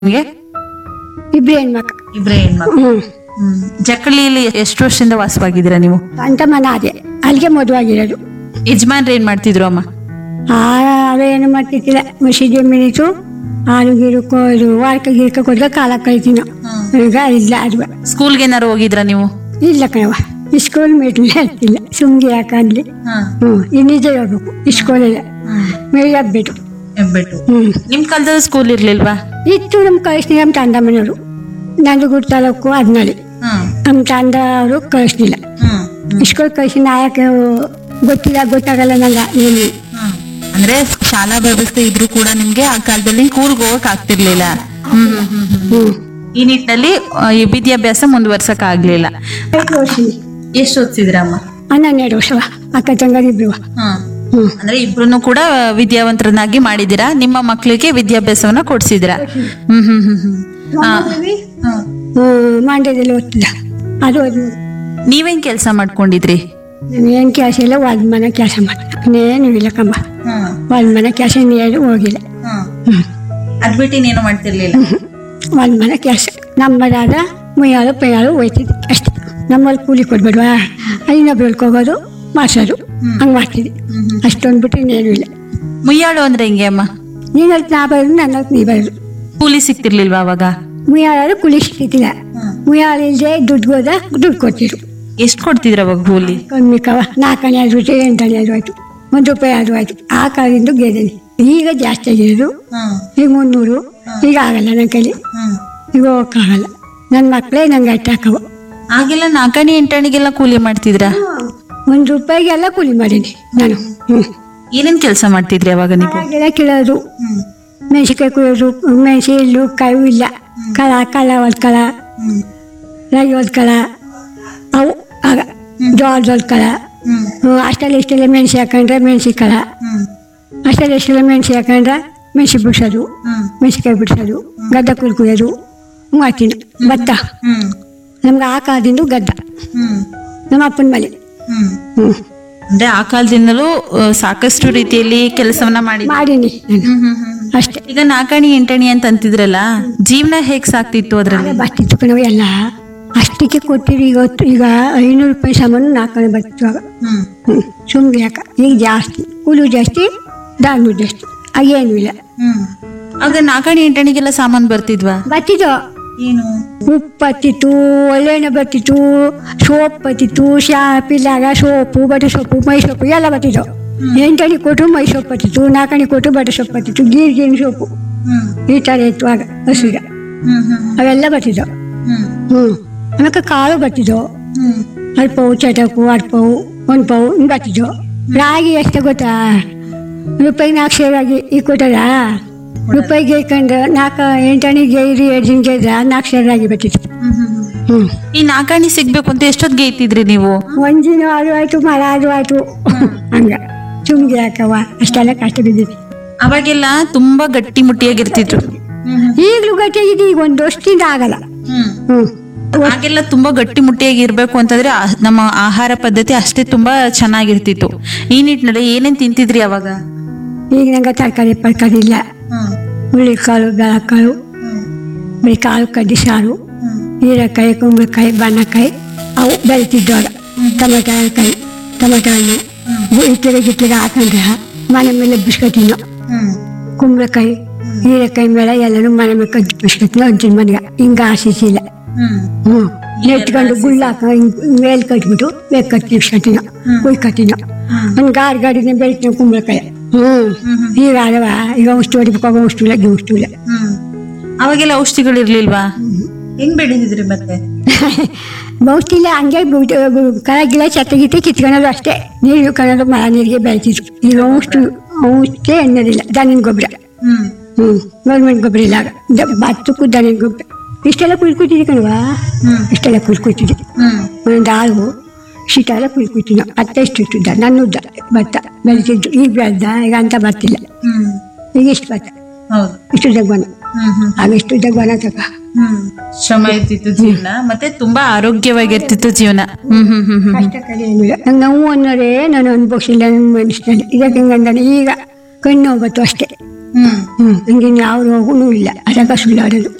ನಿಮ್ಗೆ ಇಬ್ರು ಹೆಣ್ಮಕ್ಳು ಇಬ್ರೇ ಹೆಣ್ಮಕ್ಳು ಹ್ಮ್ ಹ್ಮ್ ಜಕ್ಕಳಿಯಲ್ಲಿ ಎಷ್ಟು ವರ್ಷದಿಂದ ವಾಸವಾಗಿದ್ದೀರಾ ನೀವು ಅಂತ ಮನ ಅದೇ ಅಲ್ಲಿಗೆ ಮದುವಾಗಿರೋದು ಯಜಮಾನ್ರು ಏನ್ ಮಾಡ್ತಿದ್ರು ಅಮ್ಮ ಆರು ಏನು ಮಾಡ್ತಿದ್ದಿಲ್ಲ ಮಸೀದಿ ಮಿನಿತು ಹಾಲು ಗೀರು ಕೊಯ್ದು ವಾರಕ ಗಿರ್ಕ ಕೊಡ್ಕ ಕಾಲ ಕಳಿತೀವಿ ನಾವು ಈಗ ಇಲ್ಲ ಅದು ಸ್ಕೂಲ್ಗೆ ಏನಾರು ಹೋಗಿದ್ರಾ ನೀವು ಇಲ್ಲ ಕಣವ ಸ್ಕೂಲ್ ಮೇಟ್ಲಿ ಹೇಳ್ತಿಲ್ಲ ಸುಮ್ಗೆ ಯಾಕಂದ್ಲಿ ಹ್ಞೂ ಈ ನಿಜ ಹೇಳ್ಬೇಕು ಸ್ಕೂಲೆಲ್ಲ ಮೇಲ್ ಹಬ್ಬಿಟ್ಟು ಹೆಬ್ಬೆಟ್ಟು ಹ್ಞೂ ನಿಮ್ ಕಾಲದಲ್ಲಿ ಸ್ಕೂಲ್ ಇರ್ಲಿಲ್ವಾ ಇತ್ತು ನಮ್ಮ ಕಳಿಸ್ಲಿ ನಮ್ಮ ತಂದ ಮನೆಯವರು ನಂದಗುಡ್ ತಾಲೂಕು ಹದಿನಾಳಿ ನಮ್ಮ ತಂದ ಅವರು ಕಳಿಸ್ಲಿಲ್ಲ ಸ್ಕೂಲ್ ಕಳಿಸಿ ನಾಯಕ ಗೊತ್ತಿಲ್ಲ ಗೊತ್ತಾಗಲ್ಲ ನಂಗೆ ಏನು ಅಂದ್ರೆ ಶಾಲಾ ವ್ಯವಸ್ಥೆ ಇದ್ರೂ ಕೂಡ ನಿಮ್ಗೆ ಆ ಕಾಲದಲ್ಲಿ ಸ್ಕೂಲ್ಗೆ ಹೋಗಕ್ ಆಗ್ತಿರ್ಲಿಲ್ಲ ಹ್ಮ್ ಹ್ಮ್ ಹ್ಮ್ ಹ್ಮ್. ಹ್ಞೂ ಈ ನಿಟ್ಟಿನಲ್ಲಿ ಆ, ಈ ವಿದ್ಯಾಭ್ಯಾಸ ಮುಂದುವರ್ಸಕ್ ಆಗ್ಲಿಲ್ಲ ಐದು ವರ್ಷ ಎಷ್ಟು ಓದ್ತಿದ್ರಮ್ಮ ಹನ್ನೆರಡು ವರ್ಷವ ಅಕ್ಕ ತಂಗರಿಬ್ರು ಹ್ಞೂ ಅಂದ್ರೆ ಇಬ್ರು ಕೂಡ ವಿದ್ಯಾವಂತರನ್ನಾಗಿ ಮಾಡಿದೀರಾ ನಿಮ್ಮ ಮಕ್ಕಳಿಗೆ ವಿದ್ಯಾಭ್ಯಾಸವನ್ನ ಕೊಡ್ಸಿದಿರಾ ಹ್ಮ್ ಹ್ಮ್ ಹ್ಮ್ ಹ್ಮ್ ಆ, ಹ್ಮ್. ಹ್ಮ್, ಮಂಡ್ಯದಲ್ಲಿ ಓದ್ತಿದ್ದ ಅದು ಅದು ನೀವೇನ್ ಕೆಲಸ ಮಾಡ್ಕೊಂಡಿದ್ರಿ ಏನು ಕೆಲಸ ಇಲ್ಲ ಹೊಲ್ದ ಮನೆ ಕೆಲಸ ಮಾಡ್ತೀನಿ ಏನು ಇಲ್ಲ ಕಂಬ ಹೊಲ್ದ ಮನೆ ಕೆಲಸ ಇನ್ನೇನು ಹೋಗಿಲ್ಲ ಹ್ಮ್. ಅದ್ ಬಿಟ್ಟು ಇನ್ನೇನು ಮಾಡ್ತಿರ್ಲಿಲ್ಲ ಹೊಲ್ದ ಮನೆ ಕೆಲಸ ನಮ್ಮದಾದ ಮುಯ್ಯಾಳು ಪೈಯಾಳು ಹೋಯ್ತಿದ್ದೆ ಅಷ್ಟೇ ನಮ್ಮಲ್ಲಿ ಕೂಲಿ ಕೊಡ್ಬೇಡ್ವಾ ಇನ್ನೊಬ್ರು ಹೋಗೋದು ಮಾಡ್ಸೋದು ಹಂಗೆ ಮಾಡ್ತಿದ್ದೆ ಅಷ್ಟೊಂದು ಬಿಟ್ಟು ಇನ್ನೇನು ಇಲ್ಲ ಮುಯ್ಯಾಳು ಅಂದ್ರೆ ಹೆಂಗೆ ಅಮ್ಮ ನೀನಲ್ಲಿ ನಾ ಬರೋದು ನನ್ನಲ್ಲಿ ನೀ ಬರೋದು ಕೂಲಿ ಸಿಕ್ತಿರ್ಲಿಲ್ವಾ ಅವಾಗ ಮುಯ್ಯಾಳು ಕೂಲಿ ಸಿಗ್ತಿದ್ದಿಲ್ಲ ಮುಯ್ಯಾಳು ಇಲ್ಲದೆ ದುಡ್ಡು ಹೋದ ದುಡ್ಡು ಕೊಡ್ತಿದ್ರು ಎಷ್ಟ್ ಕೊಡ್ತಿದ್ರ ಅವಾಗ ಕೂಲಿ ಕಮ್ಮಿ ಕವ ನಾಲ್ಕನೇ ಆದ್ರೂ ಆಯ್ತು ಎಂಟನೇ ಆದ್ರೂ ಆಯ್ತು ಒಂದು ರೂಪಾಯಿ ಆದ್ರೂ ಆಯ್ತು ಆ ಕಾಲದಿಂದ ಗೆದ್ದೀನಿ ಈಗ ಜಾಸ್ತಿ ಆಗಿರೋದು ಈಗ ಮುನ್ನೂರು ಈಗ ಆಗಲ್ಲ ನನ್ನ ಕೈಲಿ ಈಗ ಹೋಗಕ್ಕಾಗಲ್ಲ ನನ್ನ ಮಕ್ಕಳೇ ನಂಗೆ ಅಟ್ಟಾಕವು ಆಗೆಲ್ಲ ನಾಲ್ಕಣಿ ಎಂಟಣಿಗೆಲ್ಲ ಕೂಲಿ ಮಾಡ್ತಿದ್ರ ಒಂದು ರೂಪಾಯಿಗೆಲ್ಲ ಕೂಲಿ ಮಾಡೀನಿ ನಾನು ಹ್ಞೂ ಏನೇನ್ ಕೆಲಸ ಮಾಡ್ತಿದ್ರಿ ಅವಾಗ ನೀವು ಹಾಗೆಲ್ಲ ಕೀಳೋದು ಮೆಣಸಿನ್ಕಾಯಿ ಕುಯ್ಯೋದು ಮೆಣಸಿ ಇಲ್ಲು ಕಾಯಿ ಇಲ್ಲ ಕಳ ಕಳ ಹೊಲ್ಕಳ ರಾಗಿ ಹೊಲ್ಕಳ ಅವು ಆಗ ಜೋಳದ ಹೊಲ್ಕಳ ಹ್ಞೂ ಅಷ್ಟೆಲ್ಲ ಇಷ್ಟೆಲ್ಲ ಮೆಣಸಿ ಹಾಕೊಂಡ್ರೆ ಮೆಣಸಿ ಕಳ ಅಷ್ಟೆಲ್ಲ ಇಷ್ಟೆಲ್ಲ ಮೆಣಸಿ ಹಾಕೊಂಡ್ರೆ ಮೆಣಸಿ ಬಿಡ್ಸೋದು ಮೆಣಸಿನ್ಕಾಯಿ ಬಿಡ್ಸೋದು ಗದ್ದ ಕುಲ್ ಕುಯ್ಯೋದು ಮಾಡ್ತೀನಿ ಭತ್ತ ನಮ್ಗೆ ಆ ಕಾಲದಿಂದ ಗದ್ದ ನಮ್ಮ ಅಪ್ಪನ ಮನೆ ಹ್ಞೂ ಅಂದ್ರೆ ಆ ಕಾಲದಿಂದಲೂ ಆ, ಸಾಕಷ್ಟು ರೀತಿಯಲ್ಲಿ ಕೆಲಸವನ್ನ ಮಾಡಿ ಮಾಡೀನಿ ನಾನು ಅಷ್ಟೇ ಈಗ ನಾಲ್ಕಣಿ ಎಂಟಣಿ ಅಂತ ಅಂತಿದ್ರಲ್ಲ ಜೀವನ ಹೇಗ್ ಸಾಕ್ತಿತ್ತು ಅದ್ರಲ್ಲಿ ಬರ್ತಿತ್ತು ಕಣವ ಎಲ್ಲ ಅಷ್ಟಕ್ಕೆ ಕೊಟ್ಟಿರಿ ಈಗ ಹೊತ್ತು- ಈಗ ಐನೂರು ರೂಪಾಯಿ ಸಾಮಾನು ನಾಲ್ಕು ಬರ್ತಿತ್ತು ಆಗ ಹ್ಞೂ ಸುಮ್ಮನೆ ಯಾಕ ಈಗ ಜಾಸ್ತಿ ಕೂಲಿ ಜಾಸ್ತಿ ದಾನು ಜಾಸ್ತಿ ಆಗೇನು ಇಲ್ಲ ಆಗ ನಾಲ್ಕಣಿ ಎಂಟಣಿಗೆಲ್ಲ ಸಾಮಾನ್ ಬರ್ತಿದ್ವಾ ಬರ್ತಿದ್ದು ಏನು ಉಪ್ಪು ಬರ್ತಿತ್ತು ಒಳ್ಳೆಣ್ಣೆ ಬರ್ತಿತ್ತು ಸೋಪ್ ಬರ್ತಿತ್ತು ಶಾಪಿಲ್ಲಾಗ ಸೋಪು ಬಟ್ಟೆ ಸೊಪ್ಪು ಮೈ ಸೊಪ್ಪು ಎಲ್ಲ ಬರ್ತಿತ್ತು ಎಂಟಣಿ ಕೊಟ್ಟರು ಮೈ ಸೊಪ್ಪು ಬರ್ತಿತ್ತು ನಾಲ್ಕಣಿ ಕೊಟ್ಟರು ಬಟ್ಟೆ ಸೊಪ್ಪು ಬರ್ತಿತ್ತು ಗೀರ್ ಗೀರಿನ ಸೊಪ್ಪು ಈ ಥರ ಇತ್ತು ಆಗ ಹಸುಗ ಅವೆಲ್ಲ ಬರ್ತಿದ್ದವು ಹ್ಞೂ ಆಮೇಲೆ ಕಾಳು ಬರ್ತಿದ್ದವು ಅಲ್ಪವು ಚಟಕು ಅರ್ಪವು ಒಂದು ಪವು ಹಿಂಗೆ ಬರ್ತಿದ್ದವು ರಾಗಿ ಎಷ್ಟು ಗೊತ್ತಾ ರೂಪಾಯಿ ನಾಲ್ಕು ಸೇರಾಗಿ ಈಗ ಕೊಟ್ಟಾರ ರೂಪಾಯಿಗೆ ಇಟ್ಕೊಂಡು ನಾಲ್ಕು ಎಂಟಣಿ ಗೈರಿ ಎರಡು ದಿನ ಗೈದ್ರ ನಾಲ್ಕು ಸೇರ್ ರಾಗಿ ಬರ್ತಿತ್ತು ಹ್ಞೂ ಈ ನಾಲ್ಕಣಿ ಸಿಗ್ಬೇಕು ಅಂತ ಎಷ್ಟೊತ್ತಿಗೆ ಇತ್ತಿದ್ರಿ ನೀವು ಒಂದಿನ ಅದು ಆಯ್ತು ಮರ ಅದು ಆಯ್ತು ಹಂಗ ಸುಮ್ಗೆ ಯಾಕವ್ವ ಅಷ್ಟೆಲ್ಲ ಕಷ್ಟ ಬಿದ್ದಿದೆ ಅವಾಗೆಲ್ಲ ತುಂಬಾ ಗಟ್ಟಿ ಮುಟ್ಟಿಯಾಗಿರ್ತಿದ್ರು ಈಗಲೂ ಗಟ್ಟಿ ಇದೆ ಈಗ ಒಂದು ವರ್ಷದಿಂದ ಆಗಲ್ಲ ಹ್ಞೂ ಆಗೆಲ್ಲ ತುಂಬಾ ಗಟ್ಟಿ ಮುಟ್ಟಿಯಾಗಿ ಇರ್ಬೇಕು ಅಂತಂದ್ರೆ ಆ- ನಮ್ಮ ಆಹಾರ ಪದ್ಧತಿ ಅಷ್ಟೇ ತುಂಬಾ ಚೆನ್ನಾಗಿರ್ತಿತ್ತು ಈ ನಿಟ್ಟಿನಲ್ಲಿ ಏನೇನ್ ತಿಂತಿದ್ರಿ ಅವಾಗ ಈಗ ನಂಗೆ ತರಕಾರಿ ಪರ್ಕಾರಿ ಇಲ್ಲ ಹುಳ್ಳಿಕಾಳು ಬೆಳಕಾಳು ಬರೀ ಕಾಳು ಕಡ್ಡಿ ಸಾರು ಹೀರೆಕಾಯಿ ಕುಂಬಳಕಾಯಿ ಬಣ್ಣಕಾಯಿ ಅವು ಬೆಳಿತಿದ್ದವಾಗ ಟೊಮೆಟೊ ಕಾಯಿ ಟೊಮೆಟೊ ಹಣ್ಣು ಇಟ್ಟಿಗೆ ಗಿಟ್ಟಿಗೆ ಹಾಕೊಂಡ್ರೆ ಮನೆ ಮೇಲೆ ಬಿಸ್ಕತ್ತಿನ ಕುಂಬಳಕಾಯಿ ಹೀರೆಕಾಯಿ ಮೇಲೆ ಎಲ್ಲನೂ ಮನೆ ಮೇಲೆ ಕದ್ದು ಬಿಸ್ಕತ್ತಿನ ಅಂಚಿನ ಮನೆಗೆ ಹಿಂಗೆ ಆಶಿಸಿಲ್ಲ ಹ್ಞೂ ನೆಟ್ಕೊಂಡು ಗುಳ್ಳ ಹಾಕ ಮೇಲೆ ಕಟ್ಬಿಟ್ಟು ಬೇಕು ಕಟ್ಟಿ ಬಿಸ್ಕತ್ತಿನ ಕುಯ್ಕತ್ತಿನ ಒಂದು ಗಾಡಿ ಗಾಡಿನ ಬೆಳಿತೀನಿ ಕುಂಬಳಕಾಯಿ ಹ್ಞೂ ಈಗ ಅಲ್ವ ಈಗ ಔಷಧಿ ಹೊಡಿಬೇಕು ಔಷಧಿ ಇಲ್ಲ ಔಷಧಿ ಇಲ್ಲ ಅವಾಗೆಲ್ಲ ಔಷಧಿಗಳು ಇರ್ಲಿಲ್ವಾ ಹೆಂಗ್ ಬೆಳೆದಿದ್ರಿ ಮತ್ತೆ ಔಷಧಿ ಇಲ್ಲ ಹಂಗೆ ಕಳಗಿಲ್ಲ ಗಿತ್ತೆ ಕಿತ್ಕೊಳ್ಳೋದು ಅಷ್ಟೇ ನೀರು ಕಣೋದು ಮರ ನೀರಿಗೆ ಬೆಳಿತಿದ್ರು ಈಗ ಔಷಧಿ ಔಷಧಿ ಅನ್ನೋದಿಲ್ಲ ದನಿನ ಗೊಬ್ಬರ ಹ್ಮ್ ಹ್ಞೂ ಗೌರ್ಮೆಂಟ್ ಗೊಬ್ಬರ ಇಲ್ಲ ಆಗ ದ- ಭತ್ತಕ್ಕೂ ದನಿನ ಗೊಬ್ಬರ ಇಷ್ಟೆಲ್ಲ ಕುಯ್ಕೊತಿದ್ದೆ ಕಣವಾ ಇಷ್ಟೆಲ್ಲ ಕುಯ್ಕೊತಿದ್ದೆ ಹ್ಮ್ ಒಂದು ಆಳು ಶೀತೆಲ್ಲ ಕುಯ್ಕೊತೀನಿ ಅತ್ತೆ ಇಷ್ಟು ಇಟ್ಟಿದ್ದ ನನ್ನ ಉದ್ದ ಭತ್ತ ಬೆಳಿತಿದ್ದು ಈಗ ಬೆಳ್ದ ಈಗ ಅಂತ ಬರ್ತಿಲ್ಲ ಹ್ಮ್ ಈಗ ಇಷ್ಟು ಭತ್ತ ಹೌದು ಇಷ್ಟು ಜಗ್ವನ ಹ್ಮ್ ಹ್ಮ್ ಆಗ ಇಷ್ಟು ಜಗ್ವನ ತಗ ಹ್ಮ್ ಶ್ರಮ ಇರ್ತಿತ್ತು ಜೀವನ ಮತ್ತೆ ತುಂಬಾ ಆರೋಗ್ಯವಾಗಿರ್ತಿತ್ತು ಜೀವನ ಹ್ಮ್ ಹ್ಮ್ ಹ್ಮ್ ಹ್ಮ್ ಕಷ್ಟ ಕಡೆ ಏನಿಲ್ಲ ನಂಗೆ ನೋವು ಅನ್ನೋರೇ ನಾನು ಅನುಭವಿಸಿಲ್ಲ ನನ್ನ ಮನುಷ್ಯನಲ್ಲಿ ಇದಕ್ಕೆ ಹಿಂಗಂದಾನೆ ಈಗ ಕಣ್ಣು ಹೋಗ್ಬತ್ತು ಅಷ್ಟೇ ಹ್ಮ್ ಹ್ಞೂ ಹಂಗಿನ್ ಯಾವ ರೋಗನೂ ಇಲ್ಲ ಅದಾಗ ಸುಳ್ಳಾಡೋದು